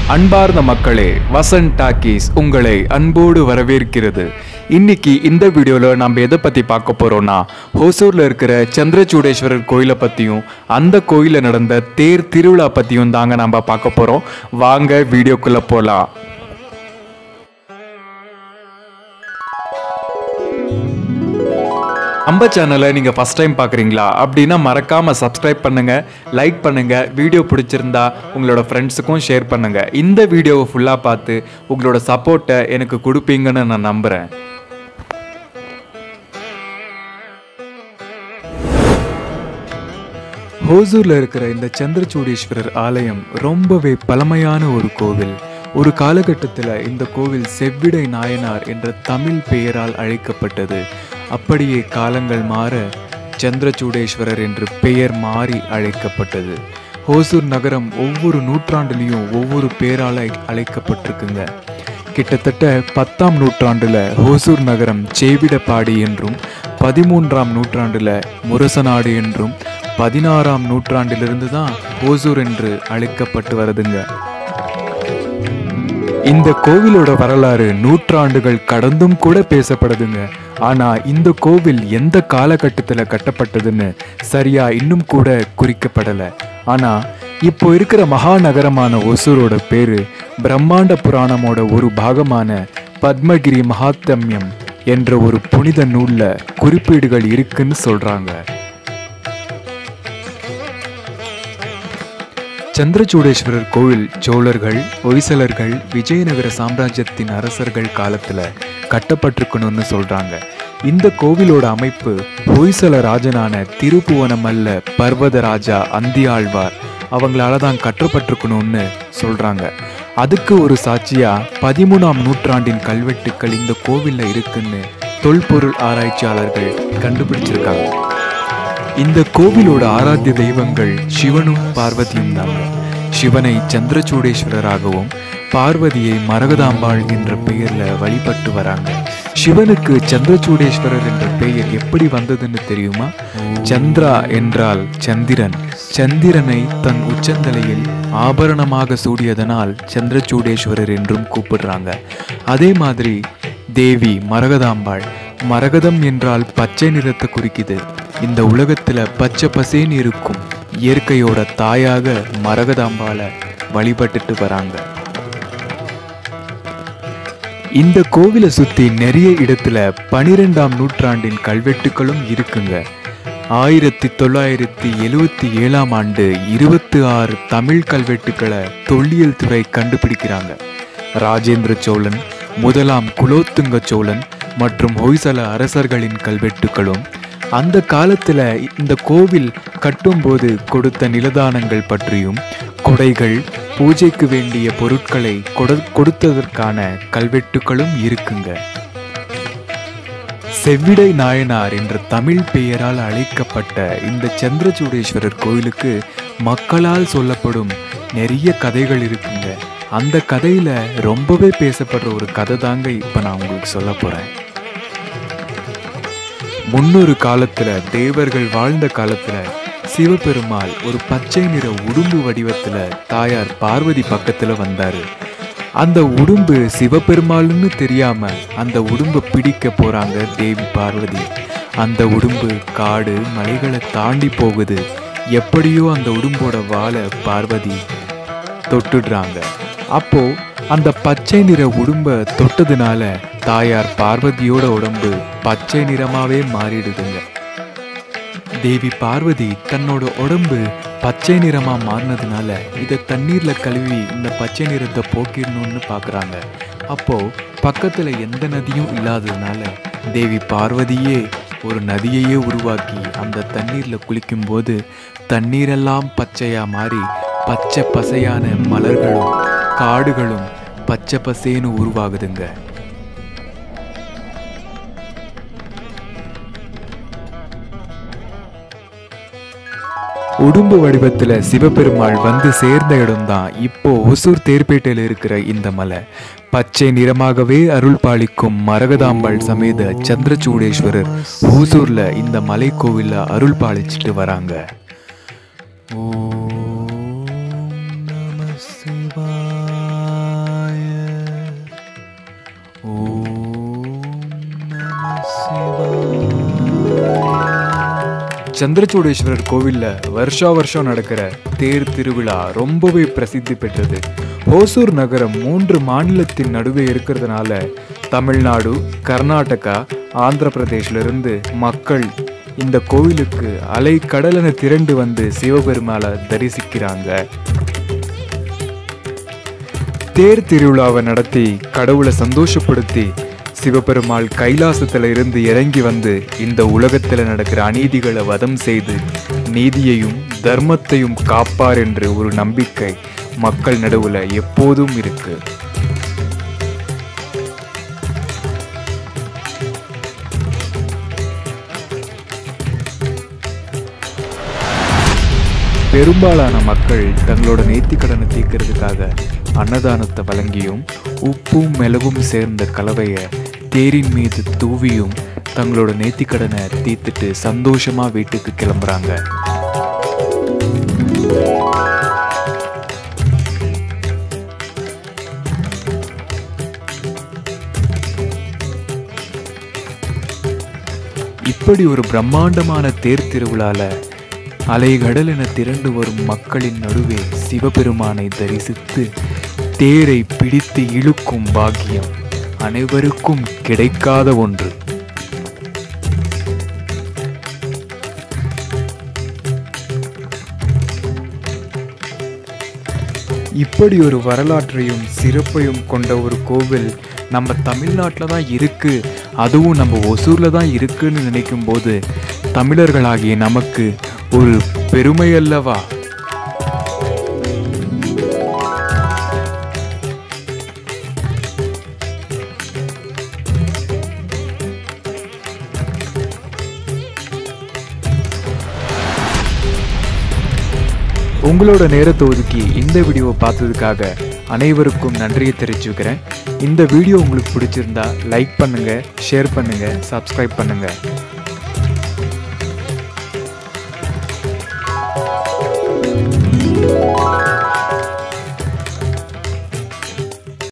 அன்பார்ந்த மக்களே வசந்த் டாக்கீஸ் உங்களை அன்போடு வரவேற்கிறது இன்னைக்கு இந்த வீடியோவில் நம்ம எதை பற்றி பார்க்க போகிறோம்னா ஹோசூரில் இருக்கிற சந்திரச்சூடேஸ்வரர் கோயிலை பற்றியும் அந்த கோயிலில் நடந்த தேர் திருவிழா பற்றியும் தாங்க நம்ம பார்க்க போகிறோம் வாங்க வீடியோக்குள்ளே போகலாம் நம்ம சேனலை நீங்கள் ஃபஸ்ட் டைம் பார்க்குறீங்களா அப்படின்னா மறக்காமல் சப்ஸ்கிரைப் பண்ணுங்கள் லைக் பண்ணுங்கள் வீடியோ பிடிச்சிருந்தா உங்களோட ஃப்ரெண்ட்ஸுக்கும் ஷேர் பண்ணுங்கள் இந்த வீடியோவை ஃபுல்லாக பார்த்து உங்களோட சப்போர்ட்டை எனக்கு கொடுப்பீங்கன்னு நான் நம்புகிறேன் ஹோசூரில் இருக்கிற இந்த சந்திரச்சூடீஸ்வரர் ஆலயம் ரொம்பவே பழமையான ஒரு கோவில் ஒரு காலகட்டத்தில் இந்த கோவில் செவ்விடை நாயனார் என்ற தமிழ் பெயரால் அழைக்கப்பட்டது அப்படியே காலங்கள் மாற சந்திரச்சூடேஸ்வரர் என்று பெயர் மாறி அழைக்கப்பட்டது ஹோசூர் நகரம் ஒவ்வொரு நூற்றாண்டுலேயும் ஒவ்வொரு பேரால் அழைக்கப்பட்டிருக்குங்க கிட்டத்தட்ட பத்தாம் நூற்றாண்டுல ஹோசூர் நகரம் சேவிடப்பாடி என்றும் பதிமூன்றாம் நூற்றாண்டுல முரசநாடு என்றும் பதினாறாம் நூற்றாண்டிலிருந்து தான் ஹோசூர் என்று அழைக்கப்பட்டு வருதுங்க இந்த கோவிலோட வரலாறு நூற்றாண்டுகள் கடந்தும் கூட பேசப்படுதுங்க ஆனா இந்த கோவில் எந்த காலகட்டத்துல கட்டப்பட்டதுன்னு சரியா இன்னும் கூட குறிக்கப்படல ஆனா இப்போ இருக்கிற மகாநகரமான ஒசூரோட பேரு பிரம்மாண்ட புராணமோட ஒரு பாகமான பத்மகிரி மகாத்மியம் என்ற ஒரு புனித நூல்ல குறிப்பீடுகள் இருக்குன்னு சொல்றாங்க சந்திரச்சூடேஸ்வரர் கோவில் சோழர்கள் ஒய்சலர்கள் விஜயநகர சாம்ராஜ்யத்தின் அரசர்கள் காலத்துல கட்டப்பட்டிருக்கணும்னு சொல்றாங்க இந்த கோவிலோட அமைப்பு ஹொய்சல ராஜனான திருப்புவனமல்ல பர்வதராஜா அந்தியாழ்வார் அவங்களால தான் கட்டப்பட்டிருக்கணும்னு சொல்றாங்க அதுக்கு ஒரு சாட்சியா பதிமூணாம் நூற்றாண்டின் கல்வெட்டுக்கள் இந்த கோவில்ல இருக்குன்னு தொல்பொருள் ஆராய்ச்சியாளர்கள் கண்டுபிடிச்சிருக்காங்க இந்த கோவிலோட ஆராத்திய தெய்வங்கள் சிவனும் பார்வதியும் தாங்க சிவனை சந்திரச்சூடேஸ்வரராகவும் பார்வதியை மரகதாம்பாள் என்ற பெயர்ல வழிபட்டு வராங்க சிவனுக்கு சந்திரச்சூடேஸ்வரர் என்ற பெயர் எப்படி வந்ததுன்னு தெரியுமா சந்திரா என்றால் சந்திரன் சந்திரனை தன் உச்சந்தலையில் ஆபரணமாக சூடியதனால் சந்திரச்சூடேஸ்வரர் என்றும் கூப்பிடுறாங்க அதே மாதிரி தேவி மரகதாம்பாள் மரகதம் என்றால் பச்சை நிறத்தை குறிக்குது இந்த உலகத்துல பச்சை பசேன்னு இருக்கும் இயற்கையோட தாயாக மரகதாம்பால வழிபட்டுட்டு வராங்க இந்த கோவிலை சுத்தி நிறைய இடத்துல பனிரெண்டாம் நூற்றாண்டின் கல்வெட்டுகளும் இருக்குங்க ஆயிரத்தி தொள்ளாயிரத்தி எழுவத்தி ஏழாம் ஆண்டு இருபத்தி ஆறு தமிழ் கல்வெட்டுக்களை தொல்லியல் துறை கண்டுபிடிக்கிறாங்க ராஜேந்திர சோழன் முதலாம் குலோத்துங்க சோழன் மற்றும் ஹொய்சல அரசர்களின் கல்வெட்டுகளும் அந்த காலத்துல இந்த கோவில் கட்டும்போது கொடுத்த நிலதானங்கள் பற்றியும் கொடைகள் பூஜைக்கு வேண்டிய பொருட்களை கொடு கொடுத்ததற்கான கல்வெட்டுகளும் இருக்குங்க செவ்விடை நாயனார் என்ற தமிழ் பெயரால் அழைக்கப்பட்ட இந்த சந்திரச்சூடேஸ்வரர் கோயிலுக்கு மக்களால் சொல்லப்படும் நிறைய கதைகள் இருக்குங்க அந்த கதையில ரொம்பவே பேசப்படுற ஒரு கதை தாங்க இப்ப நான் உங்களுக்கு சொல்ல போறேன் முன்னொரு காலத்துல தேவர்கள் வாழ்ந்த காலத்துல சிவபெருமாள் ஒரு பச்சை நிற உடும்பு வடிவத்துல தாயார் பார்வதி பக்கத்துல வந்தாரு அந்த உடும்பு சிவபெருமாள்னு தெரியாம அந்த உடும்பை பிடிக்க போறாங்க தேவி பார்வதி அந்த உடும்பு காடு மலைகளை தாண்டி போகுது எப்படியோ அந்த உடும்போட வாழை பார்வதி தொட்டுடுறாங்க அப்போ அந்த பச்சை நிற உடும்ப தொட்டதுனால தாயார் பார்வதியோட உடம்பு பச்சை நிறமாவே மாறிடுதுங்க தேவி பார்வதி தன்னோட உடம்பு பச்சை நிறமா மாறினதுனால இதை தண்ணீர்ல கழுவி இந்த பச்சை நிறத்தை போக்கிடணும்னு பாக்குறாங்க அப்போ பக்கத்துல எந்த நதியும் இல்லாததுனால தேவி பார்வதியே ஒரு நதியையே உருவாக்கி அந்த தண்ணீர்ல குளிக்கும்போது தண்ணீரெல்லாம் பச்சையா மாறி பச்சை பசையான மலர்களும் காடுகளும் பச்சை பசேன்னு உருவாகுதுங்க உடும்பு வடிவத்துல சிவபெருமாள் வந்து சேர்ந்த இடம்தான் இப்போ ஒசூர் தேர்பேட்டையில் இருக்கிற இந்த மலை பச்சை நிறமாகவே அருள் பாலிக்கும் மரகதாம்பாள் சமேத சந்திரச்சூடேஸ்வரர் ஓசூர்ல இந்த மலை கோவில்ல அருள் பாலிச்சிட்டு வராங்க ஓம் நம சிவாய சந்திரச்சூடேஸ்வரர் கோவில்ல வருஷா வருஷம் நடக்கிற தேர் திருவிழா ரொம்பவே பிரசித்தி பெற்றது ஹோசூர் நகரம் மூன்று மாநிலத்தின் நடுவே இருக்கிறதுனால தமிழ்நாடு கர்நாடகா ஆந்திர பிரதேஷ்ல இருந்து மக்கள் இந்த கோவிலுக்கு அலை கடலென திரண்டு வந்து சிவபெருமாளை தரிசிக்கிறாங்க தேர் திருவிழாவை நடத்தி கடவுளை சந்தோஷப்படுத்தி சிவபெருமாள் கைலாசத்துல இருந்து இறங்கி வந்து இந்த உலகத்துல நடக்கிற அநீதிகளை வதம் செய்து நீதியையும் தர்மத்தையும் காப்பார் என்று ஒரு நம்பிக்கை மக்கள் நடுவுல எப்போதும் இருக்கு பெரும்பாலான மக்கள் தங்களோட நேர்த்திக் கடனை தீர்க்கறதுக்காக அன்னதானத்தை வழங்கியும் உப்பும் மிளகும் சேர்ந்த கலவையை தேரின் மீது தூவியும் தங்களோட நேர்த்திக் கடனை தீர்த்துட்டு சந்தோஷமா வீட்டுக்கு கிளம்புறாங்க இப்படி ஒரு பிரம்மாண்டமான தேர் திருவிழால அலைகடல் என திரண்டு வரும் மக்களின் நடுவே சிவபெருமானை தரிசித்து தேரை பிடித்து இழுக்கும் பாக்கியம் அனைவருக்கும் கிடைக்காத ஒன்று இப்படி ஒரு வரலாற்றையும் சிறப்பையும் கொண்ட ஒரு கோவில் நம்ம தமிழ்நாட்டில் தான் இருக்கு அதுவும் நம்ம ஒசூரில் தான் இருக்குன்னு நினைக்கும் போது தமிழர்களாகிய நமக்கு ஒரு பெருமை அல்லவா உங்களோட நேரத்தை ஒதுக்கி இந்த வீடியோவை பார்த்ததுக்காக அனைவருக்கும் நன்றியை தெரிவிச்சுக்கிறேன் இந்த வீடியோ உங்களுக்கு பிடிச்சிருந்தா லைக் பண்ணுங்க ஷேர் பண்ணுங்க சப்ஸ்கிரைப் பண்ணுங்க